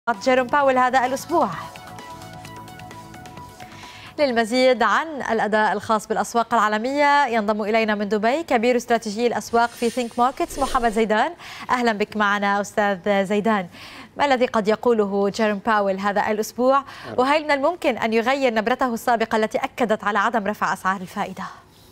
جيروم باول هذا الأسبوع للمزيد عن الأداء الخاص بالأسواق العالمية ينضم إلينا من دبي كبير استراتيجي الأسواق في ثينك ماركتس محمد زيدان أهلا بك معنا أستاذ زيدان ما الذي قد يقوله جيروم باول هذا الأسبوع وهل من الممكن أن يغير نبرته السابقة التي أكدت على عدم رفع أسعار الفائدة؟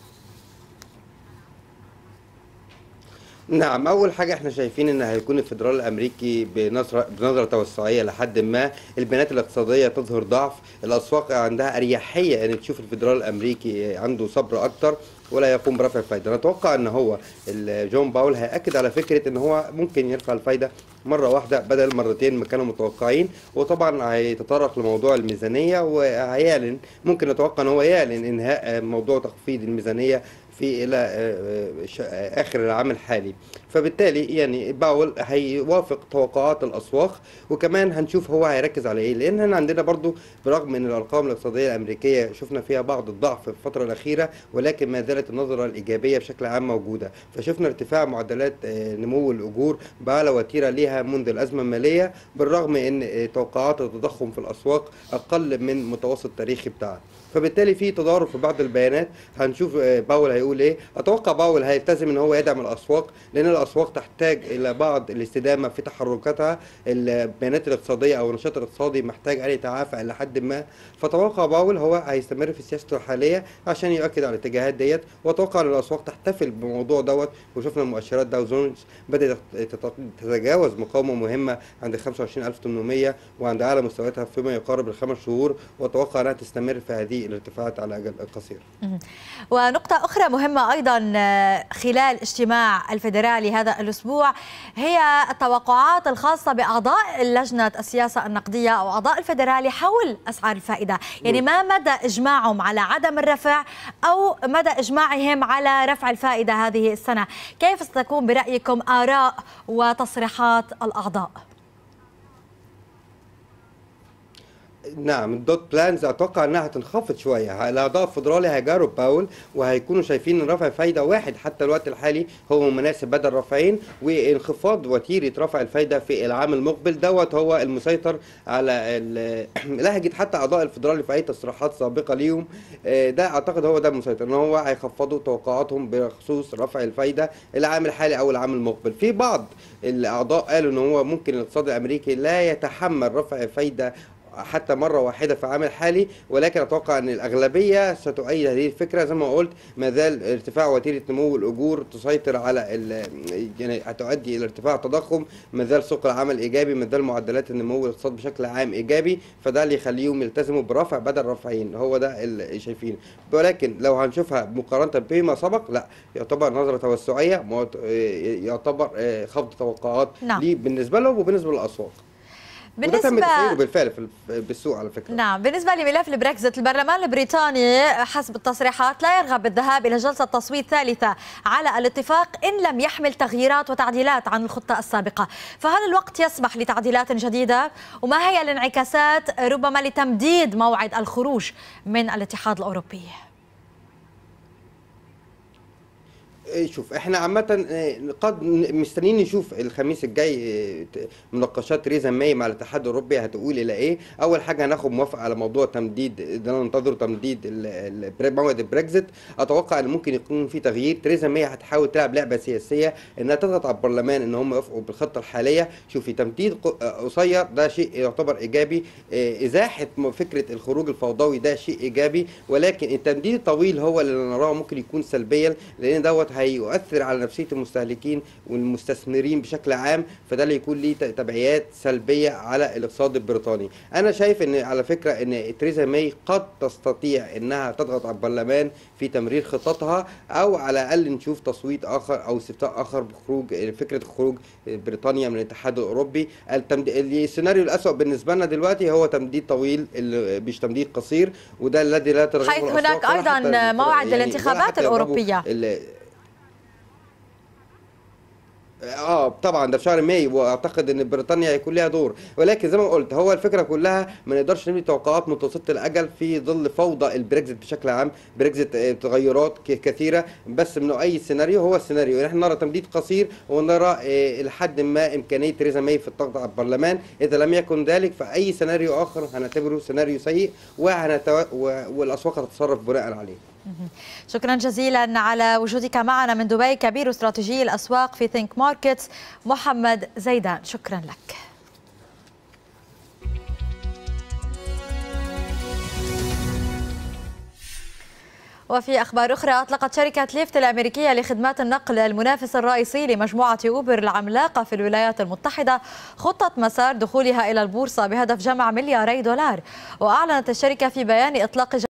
نعم اول حاجه احنا شايفين ان هيكون الفدرال الامريكي بنظره بنظره توسعيه لحد ما البيانات الاقتصاديه تظهر ضعف الاسواق عندها اريحيه ان تشوف الفدرال الامريكي عنده صبر اكتر ولا يقوم برفع الفائده نتوقع ان هو جون باول هياكد على فكره ان هو ممكن يرفع الفائده مره واحده بدل مرتين ما كانوا متوقعين وطبعا هيتطرق لموضوع الميزانيه وهيعلن ممكن نتوقع ان هو يعلن انهاء موضوع تخفيض الميزانيه في الى اخر العام الحالي فبالتالي يعني باول هيوافق توقعات الاسواق وكمان هنشوف هو هيركز على ايه لان احنا عندنا برضو برغم ان الارقام الاقتصاديه الامريكيه شفنا فيها بعض الضعف في الفتره الاخيره ولكن ما زالت النظره الايجابيه بشكل عام موجوده فشفنا ارتفاع معدلات نمو الاجور باعلى وتيره ليها منذ الازمه الماليه بالرغم ان توقعات التضخم في الاسواق اقل من متوسط التاريخي بتاعها فبالتالي في تضارب في بعض البيانات هنشوف باول هيقول ايه اتوقع باول هيلتزم ان هو يدعم الاسواق لان الاسواق تحتاج الى بعض الاستدامه في تحركاتها البيانات الاقتصاديه او النشاط الاقتصادي محتاج ان يتعافى الى حد ما فتوقع باول هو هيستمر في سياسته الحاليه عشان يؤكد على الاتجاهات ديت واتوقع ان الاسواق تحتفل بالموضوع دوت وشفنا مؤشرات داو جونز بدات تتجاوز مقاومه مهمه عند 25800 وعند اعلى مستوياتها فيما يقارب الخمس شهور واتوقع انها تستمر في هذه الارتفاعات على اجل قصير. ونقطة أخرى مهمة أيضا خلال اجتماع الفيدرالي هذا الأسبوع هي التوقعات الخاصة بأعضاء لجنة السياسة النقدية أو أعضاء الفيدرالي حول أسعار الفائدة يعني ما مدى إجماعهم على عدم الرفع أو مدى إجماعهم على رفع الفائدة هذه السنة كيف ستكون برأيكم آراء وتصريحات الأعضاء؟ نعم الدوت بلانز اتوقع انها هتنخفض شويه الاعضاء الفدرالي هيجاروا باول وهيكونوا شايفين ان رفع فايده واحد حتى الوقت الحالي هو مناسب بدل رفعين وانخفاض وتيره رفع الفايده في العام المقبل دوت هو المسيطر على لهجه حتى اعضاء الفدرالي في اي تصريحات سابقه ليهم ده اعتقد هو ده المسيطر ان هو هيخفضوا توقعاتهم بخصوص رفع الفايده العام الحالي او العام المقبل في بعض الاعضاء قالوا ان هو ممكن الاقتصاد الامريكي لا يتحمل رفع فايده حتى مرة واحدة في العام الحالي ولكن أتوقع أن الأغلبية ستؤيد هذه الفكرة زي ما قلت ما زال ارتفاع وتيرة نمو الأجور تسيطر على يعني هتؤدي إلى ارتفاع التضخم ما زال سوق العمل إيجابي ما زال معدلات النمو الاقتصاد بشكل عام إيجابي فده اللي يخليهم يلتزموا برفع بدل رفعين هو ده اللي شايفينه ولكن لو هنشوفها مقارنة بما سبق لا يعتبر نظرة توسعية يعتبر خفض توقعات نعم. ليه بالنسبة لهم وبالنسبة للأسواق بالنسبة بالفعل في بالسوق على فكرة نعم بالنسبة لملف البريكزت البرلمان البريطاني حسب التصريحات لا يرغب بالذهاب إلى جلسة تصويت ثالثة على الاتفاق إن لم يحمل تغييرات وتعديلات عن الخطة السابقة فهل الوقت يسمح لتعديلات جديدة وما هي الانعكاسات ربما لتمديد موعد الخروج من الاتحاد الأوروبي؟ شوف احنا عامة قد مستنيين نشوف الخميس الجاي مناقشات تريزا ماي مع الاتحاد الاوروبي هتقول الى ايه؟ اول حاجة هناخد موافقة على موضوع تمديد ده ننتظر تمديد موعد البريكزت اتوقع ان ممكن يكون في تغيير تريزا ماي هتحاول تلعب لعبة سياسية انها تضغط على البرلمان ان هم يوافقوا بالخطة الحالية شوفي تمديد قصير ده شيء يعتبر ايجابي ازاحة فكرة الخروج الفوضوي ده شيء ايجابي ولكن التمديد الطويل هو اللي نراه ممكن يكون سلبيا لان دوت هيؤثر على نفسيه المستهلكين والمستثمرين بشكل عام فده اللي يكون ليه تبعيات سلبيه على الاقتصاد البريطاني انا شايف ان على فكره ان تريزا ماي قد تستطيع انها تضغط على البرلمان في تمرير خططها او على الاقل نشوف تصويت اخر او استفتاء اخر بخروج فكره خروج بريطانيا من الاتحاد الاوروبي السيناريو الاسوء بالنسبه لنا دلوقتي هو تمديد طويل مش تمديد قصير وده الذي لا ترغبه حيث هناك ايضا موعد يعني الانتخابات الاوروبيه اه طبعا ده في شهر مايو واعتقد ان بريطانيا هيكون ليها دور ولكن زي ما قلت هو الفكره كلها ما نقدرش نبني توقعات متوسطه الاجل في ظل فوضى البريكزيت بشكل عام بريكزيت آه، تغيرات ك- كثيره بس من اي سيناريو هو السيناريو احنا نرى تمديد قصير ونرى آه، لحد ما امكانيه تريزا ماي في الضغط على البرلمان اذا لم يكن ذلك فاي سيناريو اخر هنعتبره سيناريو سيء وهنتو... و- والاسواق هتتصرف بناء عليه شكرا جزيلا على وجودك معنا من دبي كبير استراتيجي الأسواق في ثينك ماركتس محمد زيدان شكرا لك وفي أخبار أخرى أطلقت شركة ليفت الأمريكية لخدمات النقل المنافس الرئيسي لمجموعة أوبر العملاقة في الولايات المتحدة خطة مسار دخولها إلى البورصة بهدف جمع ملياري دولار وأعلنت الشركة في بيان إطلاق